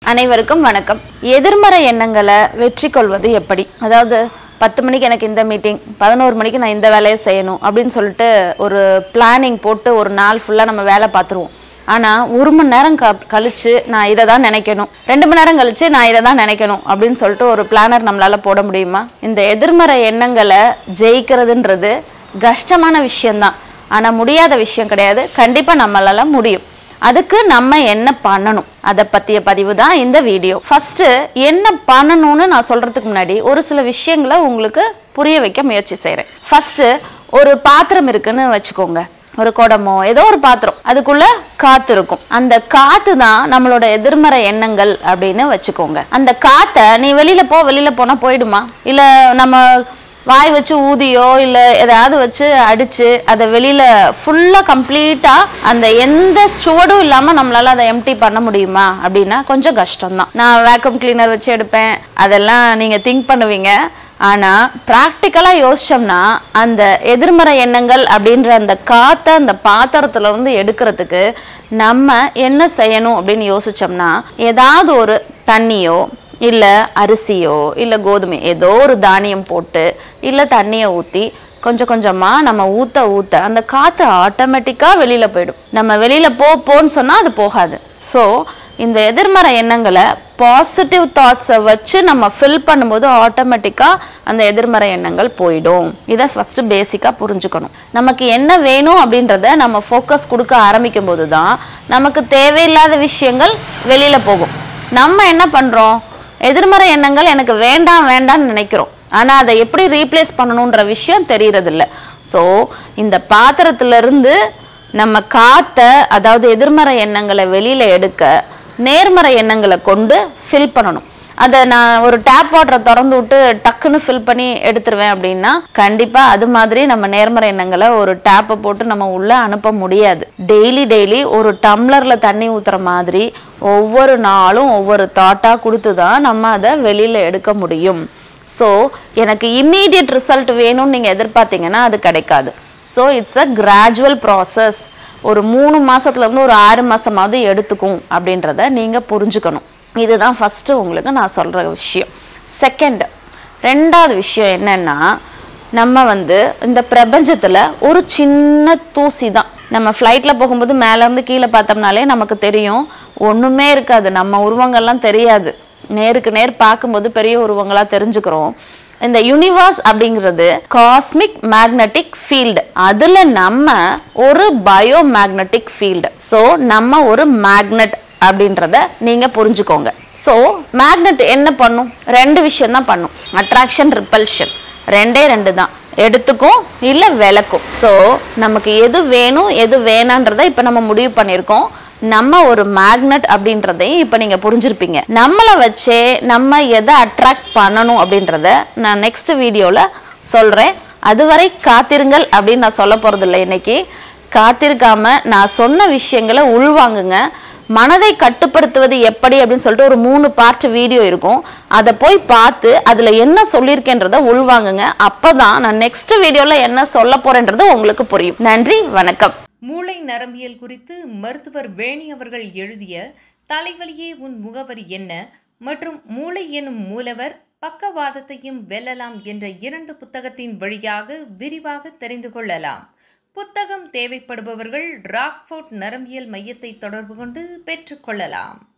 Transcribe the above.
அனைவருக்கும் வணக்கம் எதிர்மறை எண்ணங்களை வெற்றி கொள்வது எப்படி அதாவது பத்து மணிக்கு எனக்கு இந்த மீட்டிங் பதினோரு மணிக்கு நான் இந்த வேலையை செய்யணும் அப்படின்னு சொல்லிட்டு ஒரு பிளானிங் போட்டு ஒரு நாள் ஃபுல்லாக நம்ம வேலை பார்த்துருவோம் ஆனால் ஒரு மணி நேரம் க கழிச்சு நான் இதை தான் நினைக்கணும் ரெண்டு மணி நேரம் கழிச்சு நான் இதை தான் நினைக்கணும் அப்படின்னு சொல்லிட்டு ஒரு பிளானர் நம்மளால போட முடியுமா இந்த எதிர்மறை எண்ணங்களை ஜெயிக்கிறதுன்றது கஷ்டமான விஷயம்தான் ஆனால் முடியாத விஷயம் கிடையாது கண்டிப்பாக நம்மளால முடியும் அதுக்கு நம்ம என்ன பண்ணணும் அதை பற்றிய பதிவு தான் இந்த வீடியோ ஃபர்ஸ்ட் என்ன பண்ணணும்னு நான் சொல்றதுக்கு முன்னாடி ஒரு சில விஷயங்களை உங்களுக்கு புரிய வைக்க முயற்சி செய்கிறேன் ஃபர்ஸ்ட் ஒரு பாத்திரம் இருக்குன்னு வச்சுக்கோங்க ஒரு குடமோ ஏதோ ஒரு பாத்திரம் அதுக்குள்ள காத்து இருக்கும் அந்த காத்து தான் நம்மளோட எதிர்மறை எண்ணங்கள் அப்படின்னு வச்சுக்கோங்க அந்த காத்தை நீ வெளியில போ வெளியில போனா போயிடுமா இல்ல நம்ம வாய் வச்சு ஊதியோ இல்ல ஏதாவது வச்சு அடிச்சு அதை வெளியில ஃபுல்லா கம்ப்ளீட்டா அந்த எந்த சுவடும் இல்லாம நம்மளால அதை எம்டி பண்ண முடியுமா அப்படின்னா கொஞ்சம் கஷ்டம்தான் நான் வேக்கம் கிளீனர் வச்சு எடுப்பேன் அதெல்லாம் நீங்க திங்க் பண்ணுவீங்க ஆனா ப்ராக்டிக்கலா யோசிச்சோம்னா அந்த எதிர்மறை எண்ணங்கள் அப்படின்ற அந்த காத்தை அந்த பாத்திரத்துல இருந்து எடுக்கிறதுக்கு நம்ம என்ன செய்யணும் அப்படின்னு யோசிச்சோம்னா ஏதாவது ஒரு தண்ணியோ இல்ல அரிசியோ இல்ல கோதுமை ஏதோ ஒரு தானியம் போட்டு இல்ல தண்ணியை ஊத்தி கொஞ்சம் கொஞ்சமா நம்ம ஊத்த ஊத்த அந்த காத்து ஆட்டோமேட்டிக்கா வெளியில போயிடும் நம்ம வெளியில போ போன்னு சொன்னா அது போகாது ஸோ இந்த எதிர்மறை எண்ணங்களை பாசிட்டிவ் தாட்ஸை வச்சு நம்ம ஃபில் பண்ணும்போது ஆட்டோமேட்டிக்காக அந்த எதிர்மறை எண்ணங்கள் போயிடும் இதை ஃபர்ஸ்ட் பேசிக்காக புரிஞ்சுக்கணும் நமக்கு என்ன வேணும் அப்படின்றத நம்ம ஃபோக்கஸ் கொடுக்க ஆரம்பிக்கும் போது தான் நமக்கு தேவையில்லாத விஷயங்கள் வெளியில போகும் நம்ம என்ன பண்றோம் எதிர்மறை எண்ணங்கள் எனக்கு வேண்டாம் வேண்டாம்னு நினைக்கிறோம் ஆனா அதை எப்படி ரீப்ளேஸ் பண்ணணுன்ற விஷயம் தெரியறதில்ல ஸோ இந்த பாத்திரத்துல இருந்து நம்ம காத்த அதாவது எதிர்மறை எண்ணங்களை வெளியில எடுக்க நேர்மறை எண்ணங்களை கொண்டு ஃபில் பண்ணணும் அதை நான் ஒரு டேப் வாட்டரை திறந்து விட்டு டக்குன்னு ஃபில் பண்ணி எடுத்துருவேன் அப்படின்னா கண்டிப்பா அது மாதிரி நம்ம நேர்மறை எண்ணங்களை ஒரு டேப்பை போட்டு நம்ம உள்ள அனுப்ப முடியாது டெய்லி டெய்லி ஒரு டம்ளர்ல தண்ணி ஊத்துற மாதிரி ஒவ்வொரு நாளும் ஒவ்வொரு தாட்டா கொடுத்து தான் நம்ம அதை வெளியில எடுக்க முடியும் ஸோ எனக்கு இம்மீடியட் ரிசல்ட் வேணும்னு நீங்க எதிர்பார்த்தீங்கன்னா அது கிடைக்காது so it's a gradual process ஒரு மூணு மாசத்துல இருந்து ஒரு ஆறு மாசமாவது எடுத்துக்கும் அப்படின்றத நீங்க புரிஞ்சுக்கணும் இதுதான் ஃபர்ஸ்ட் உங்களுக்கு நான் சொல்ற விஷயம் செகண்ட் ரெண்டாவது விஷயம் என்னன்னா நம்ம வந்து இந்த பிரபஞ்சத்துல ஒரு சின்ன தூசி தான் நம்ம ஃப்ளைட்ல போகும்போது மேல இருந்து கீழே பார்த்தோம்னாலே நமக்கு தெரியும் ஒண்ணுமே இருக்காது நம்ம உருவங்கள்லாம் தெரியாது நேருக்கு நேர் பார்க்கும்போது பெரிய உருவங்களா தெரிஞ்சுக்கிறோம் இந்த யூனிவர்ஸ் அப்படிங்கிறது காஸ்மிக் மேக்னெட்டிக் ஃபீல்டு அதுல நம்ம ஒரு பயோ மேக்னெட்டிக் ஃபீல்டு ஸோ நம்ம ஒரு மேக்னெட் அப்படின்றத நீங்க புரிஞ்சுக்கோங்க ஸோ மேக்னெட் என்ன பண்ணும் ரெண்டு விஷயம் தான் பண்ணும் அட்ராக்ஷன் ரிப்பல்ஷன் ரெண்டே ரெண்டு தான் எடுத்துக்கும் இல்ல விளக்கும் ஸோ நமக்கு எது வேணும் எது வேணான்றதை இப்ப நம்ம முடிவு பண்ணியிருக்கோம் நம்ம ஒரு மேக்னெட் அப்படின்றதையும் இப்போ நீங்கள் புரிஞ்சிருப்பீங்க நம்மளை வச்சே நம்ம எதை அட்ராக்ட் பண்ணணும் அப்படின்றத நான் நெக்ஸ்ட் வீடியோவில் சொல்கிறேன் அதுவரை காத்திருங்கள் அப்படின்னு நான் சொல்ல போகிறதில்ல இன்னைக்கு காத்திருக்காம நான் சொன்ன விஷயங்களை உள்வாங்குங்க மனதை கட்டுப்படுத்துவது எப்படி அப்படின்னு சொல்லிட்டு ஒரு மூணு பார்ட் வீடியோ இருக்கும் அதை போய் பார்த்து அதில் என்ன சொல்லியிருக்கேன்றத உள்வாங்குங்க அப்பதான் நான் நெக்ஸ்ட் வீடியோவில் என்ன சொல்ல போறேன்றது உங்களுக்கு புரியும் நன்றி வணக்கம் மூளை நரம்பியல் குறித்து மருத்துவர் வேணி அவர்கள் எழுதிய தலைவலியே உன் முகவரி என்ன மற்றும் மூளை எனும் மூலவர் பக்கவாதத்தையும் வெல்லலாம் என்ற இரண்டு புத்தகத்தின் வழியாக விரிவாக தெரிந்து கொள்ளலாம் புத்தகம் தேவைப்படுபவர்கள் ராக்ஃபோர்ட் நரம்பியல் மையத்தை தொடர்பு கொண்டு பெற்றுக்கொள்ளலாம்